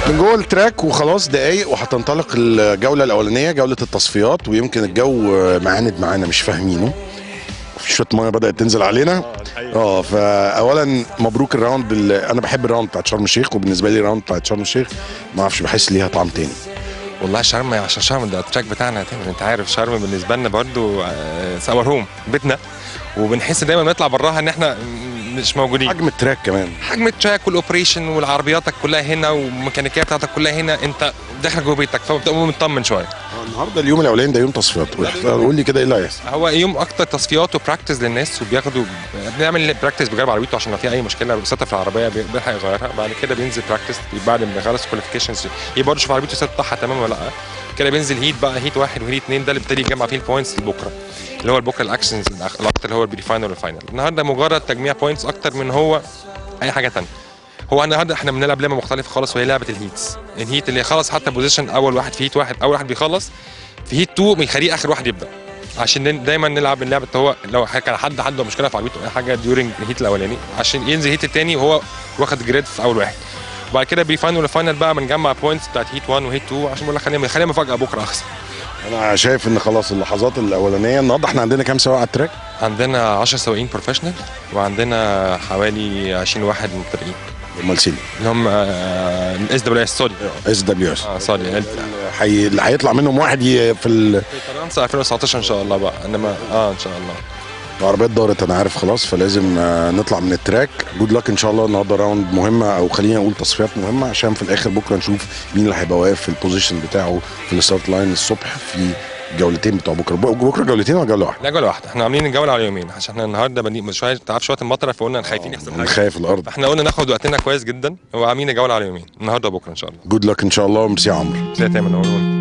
من جوه التراك وخلاص دقايق وهتنطلق الجوله الاولانيه جوله التصفيات ويمكن الجو معاند معانا مش فاهمينه في شويه ميه بدات تنزل علينا اه فاولا مبروك الراوند بال... انا بحب الراوند بتاعت شرم الشيخ وبالنسبه لي الراوند بتاعت شرم الشيخ ما اعرفش بحس ليها طعم تاني والله شرم عشان شرم ده التراك بتاعنا يا تامر انت عارف شرم بالنسبه لنا برضو ساور هوم بيتنا وبنحس دايما بنطلع براها ان احنا مش موجودين حجم التراك كمان حجم التراك والاوبريشن والعربياتك كلها هنا والميكانيكيه بتاعتك كلها هنا انت داخل جوه بيتك فبتبقى مطمن شويه النهارده اليوم الاولاني ده يوم تصفيات قول لي كده ايه اللي هيحصل هو يوم اكتر تصفيات وبراكتس للناس وبياخدوا بنعمل براكتس بجرب عربيته عشان لو في اي مشكله سيت في العربيه بيلحق يغيرها بعد كده بينزل براكتس بعد ما يخلص كواليفيكيشنز يبقى برضه يشوف عربيته السيت بتاعها تمام ولا لا كده بينزل هيت بقى هيت واحد وهيت اثنين ده اللي بيبتدي يجمع فيه البوينتس لبكره اللي هو بكره الاكشنز الاكتر اللي هو البري فاينل والفاينل النهارده مجرد تجميع بوينتس اكتر من هو اي حاجه ثانيه هو النهارده احنا بنلعب لعبه مختلفه خالص وهي لعبه الهيتس الهيت اللي خلص حتى بوزيشن اول واحد في هيت واحد اول واحد بيخلص في هيت 2 بيخليه اخر واحد يبدا عشان دايما نلعب اللعبه هو لو كان حد عنده مشكله في عربيته اي حاجه ديورنج الهيت الاولاني عشان ينزل الهيت الثاني وهو واخد جريد في اول واحد وبعد كده بري فاينل وفاينل بقى بنجمع بوينتس بتاعت هيت 1 وهيت 2 عشان بقول لك خلينا خلينا مفاجاه بكره احسن انا شايف ان خلاص اللحظات الاولانيه النهارده احنا عندنا كام سواق على التراك؟ عندنا 10 سواقين بروفيشنال وعندنا حوالي 20 واحد مبتدئين امال سيدي اللي هم اس دبليو اس سوري اس دبليو اس اه سوري حي... اللي هيطلع منهم واحد ي... في ال... في فرنسا 2019 ان شاء الله بقى انما اه ان شاء الله العربيات دارت انا عارف خلاص فلازم نطلع من التراك جود لك ان شاء الله النهارده راوند مهمه او خلينا نقول تصفيات مهمه عشان في الاخر بكره نشوف مين اللي هيبقى واقف في البوزيشن بتاعه في الستارت لاين الصبح في الجولتين بتوع بكره بكره جولتين ولا جوله واحده؟ لا جوله واحده احنا عاملين الجوله على يومين عشان احنا النهارده بني شويه انت عارف شويه المطره فقلنا خايفين يحصل حاجه خايف الارض احنا قلنا ناخد وقتنا كويس جدا وعاملين الجوله على يومين النهارده وبكره ان شاء الله جود لك ان شاء الله وميرسي يا عمرو ازاي تعمل نورون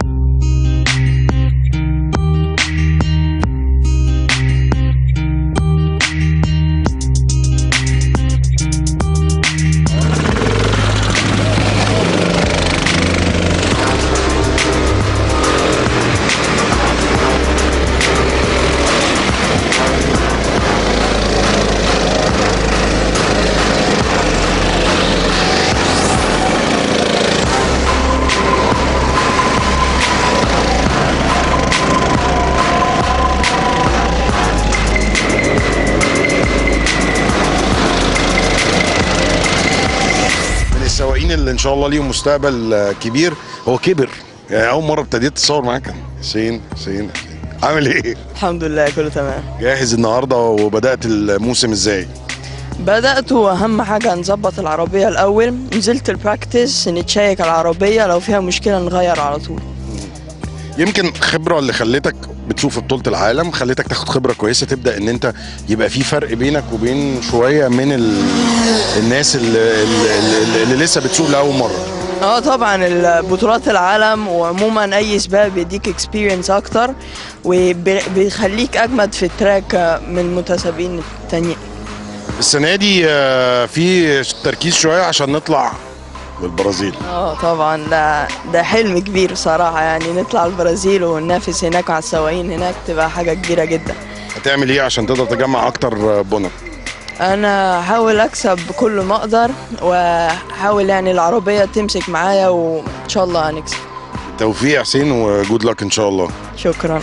السواقين اللي ان شاء الله ليهم مستقبل كبير هو كبر يعني اول مره ابتديت اتصور معاك حسين حسين عامل ايه؟ الحمد لله كله تمام جاهز النهارده وبدات الموسم ازاي؟ بدأت وأهم حاجة نظبط العربية الأول نزلت البراكتس نتشيك العربية لو فيها مشكلة نغير على طول يمكن خبره اللي خلتك بتشوف بطوله العالم خلتك تاخد خبره كويسه تبدا ان انت يبقى في فرق بينك وبين شويه من ال... الناس اللي, اللي, اللي لسه بتسوق لاول مره اه طبعا بطولات العالم وعموما اي سباق بيديك اكسبيرينس اكتر وبيخليك اجمد في التراك من المتسابقين التانيين السنه دي في تركيز شويه عشان نطلع للبرازيل اه طبعا ده ده حلم كبير صراحه يعني نطلع البرازيل وننافس هناك على السواقين هناك تبقى حاجه كبيره جدا هتعمل ايه عشان تقدر تجمع اكتر بونر انا هحاول اكسب كل ما اقدر واحاول يعني العربيه تمسك معايا وان شاء الله هنكسب توفيق حسين وجود لك ان شاء الله شكرا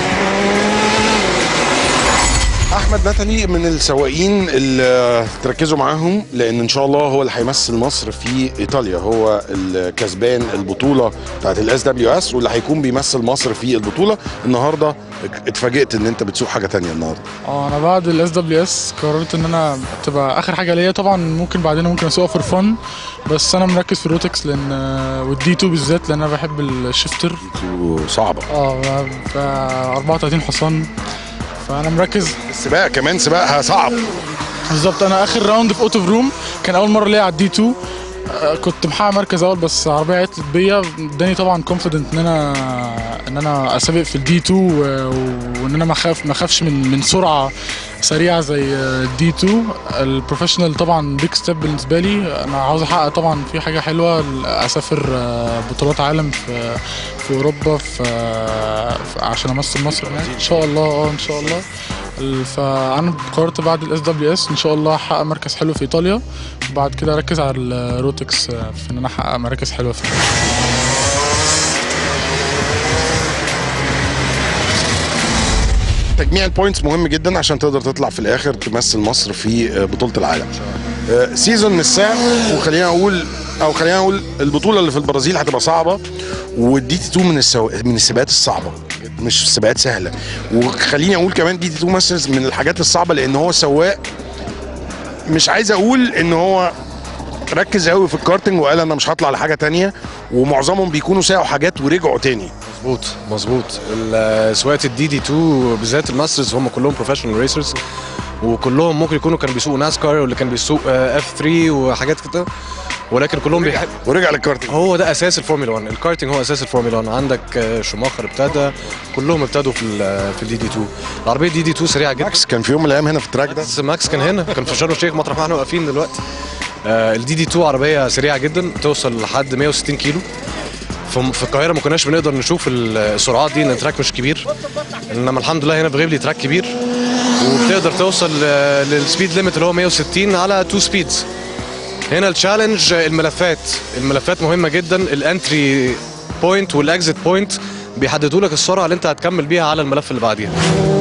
احمد نتني من السواقين اللي تركزوا معاهم لان ان شاء الله هو اللي هيمثل مصر في ايطاليا هو الكسبان البطوله بتاعت الاس دبليو اس واللي هيكون بيمثل مصر في البطوله النهارده اتفاجئت ان انت بتسوق حاجه تانية النهارده اه انا بعد الاس دبليو اس قررت ان انا تبقى اخر حاجه ليا طبعا ممكن بعدين ممكن اسوقها فور فن بس انا مركز في الروتكس لان والدي 2 بالذات لان انا بحب الشيفتر صعبه اه 34 حصان فانا مركز السباق كمان سباقها صعب بالظبط انا اخر راوند في اوتو روم كان اول مره ليا على الدي 2 كنت محقق مركز اول بس العربيه عطلت بيا اداني طبعا كونفيدنت ان انا ان انا اسابق في الدي 2 وان انا ما اخاف ما اخافش من من سرعه سريعه زي الدي 2 البروفيشنال طبعا بيج ستيب بالنسبه لي انا عاوز احقق طبعا في حاجه حلوه اسافر بطولات عالم في في اوروبا في عشان امثل مصر هناك ان شاء الله اه ان شاء الله ال- فانا قررت بعد الاس دبليو اس ان شاء الله احقق مركز حلو في ايطاليا وبعد كده اركز على الروتكس في ان انا احقق مراكز حلوه فيه تجميع البوينتس مهم جدا عشان تقدر تطلع في الاخر تمثل مصر في آه، بطوله العالم آه، سيزون مش سهل وخلينا اقول او خلينا اقول البطوله اللي في البرازيل هتبقى صعبه والدي تي 2 من السو... من السباقات الصعبه مش سباقات سهله وخليني اقول كمان دي تي 2 مثلا من الحاجات الصعبه لان هو سواق مش عايز اقول ان هو ركز قوي في الكارتنج وقال انا مش هطلع لحاجه تانية ومعظمهم بيكونوا ساقوا حاجات ورجعوا تاني مظبوط مظبوط ال- سواقه الدي دي 2 بالذات الماسترز هم كلهم بروفيشنال ريسرز وكلهم ممكن يكونوا كانوا بيسوقوا ناسكار واللي كان بيسوق اف 3 وحاجات كده ولكن كلهم بيحب ورجع للكارتنج هو ده اساس الفورمولا 1 الكارتنج هو اساس الفورمولا 1 عندك آه، شوماخر ابتدى كلهم ابتدوا في ال في الدي دي 2 العربيه دي دي 2 سريعه جدا ماكس كان في يوم من الايام هنا في التراك ده بس ماكس كان هنا كان في شرم الشيخ مطرح ما احنا واقفين دلوقتي الدي دي 2 عربيه سريعه جدا توصل لحد 160 كيلو في في القاهره ما كناش بنقدر نشوف السرعات دي لان التراك مش كبير انما الحمد لله هنا في غيبلي تراك كبير وبتقدر توصل آه، للسبيد ليميت اللي هو 160 على 2 سبيدز هنا التشالنج آه، الملفات الملفات مهمه جدا الانتري بوينت والاكزيت بوينت بيحددوا لك السرعه اللي انت هتكمل بيها على الملف اللي بعديها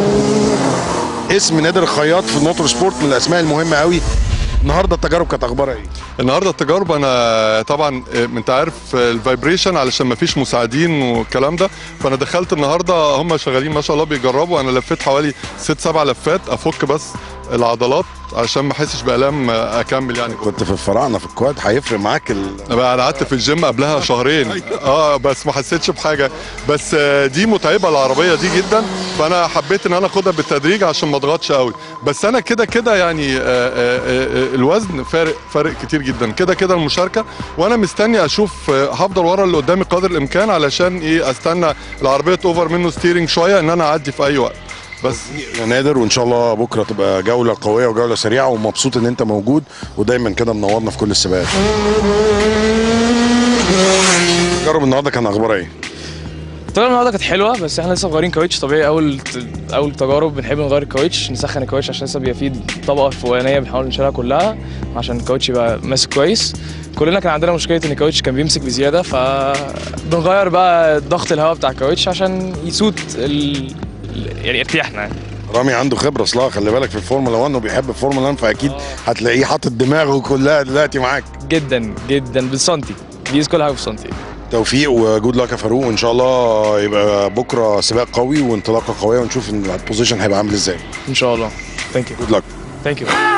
اسم نادر الخياط في الموتور سبورت من الاسماء المهمه قوي النهارده التجارب كانت اخبارها ايه؟ النهارده التجارب انا طبعا آه، انت عارف آه، الفايبريشن علشان ما فيش مساعدين والكلام ده فانا دخلت النهارده هم شغالين ما شاء الله بيجربوا انا لفيت حوالي ست سبع لفات افك بس العضلات عشان ما احسش بالام آه، اكمل يعني كنت في الفراعنه في الكواد هيفرق معاك ال... بقى انا قعدت في الجيم قبلها شهرين اه بس ما حسيتش بحاجه بس آه، دي متعبه العربيه دي جدا فانا حبيت ان انا اخدها بالتدريج عشان ما اضغطش قوي بس انا كده كده يعني آه، آه، آه، الوزن فارق فارق كتير جدا كده كده المشاركه وانا مستني اشوف آه، هفضل ورا اللي قدامي قدر الامكان علشان ايه استنى العربيه توفر منه ستيرنج شويه ان انا اعدي في اي وقت بس يا نادر وان شاء الله بكره تبقى جوله قويه وجوله سريعه ومبسوط ان انت موجود ودايما كده منورنا في كل السباقات تجارب النهارده كان اخبارها ايه؟ التجارب النهارده كانت حلوه بس احنا لسه مغيرين كاوتش طبيعي اول اول تجارب بنحب نغير الكاوتش نسخن الكاوتش عشان لسه بيبقى فيه طبقه فوقانيه بنحاول نشيلها كلها عشان الكاوتش يبقى ماسك كويس كلنا كان عندنا مشكله ان الكاوتش كان بيمسك بزياده فبنغير بقى ضغط الهواء بتاع الكاوتش عشان يسوت ال... يعني ارتياحنا يعني. رامي عنده خبره اصلا خلي بالك في الفورمولا 1 وبيحب الفورمولا 1 فاكيد هتلاقيه حاطط دماغه كلها دلوقتي معاك جدا جدا بالسنتي بيقيس كل حاجه بالسنتي توفيق وجود لك يا فاروق وان شاء الله يبقى بكره سباق قوي وانطلاقه قويه ونشوف ان البوزيشن هيبقى عامل ازاي ان شاء الله ثانك يو جود لك ثانك يو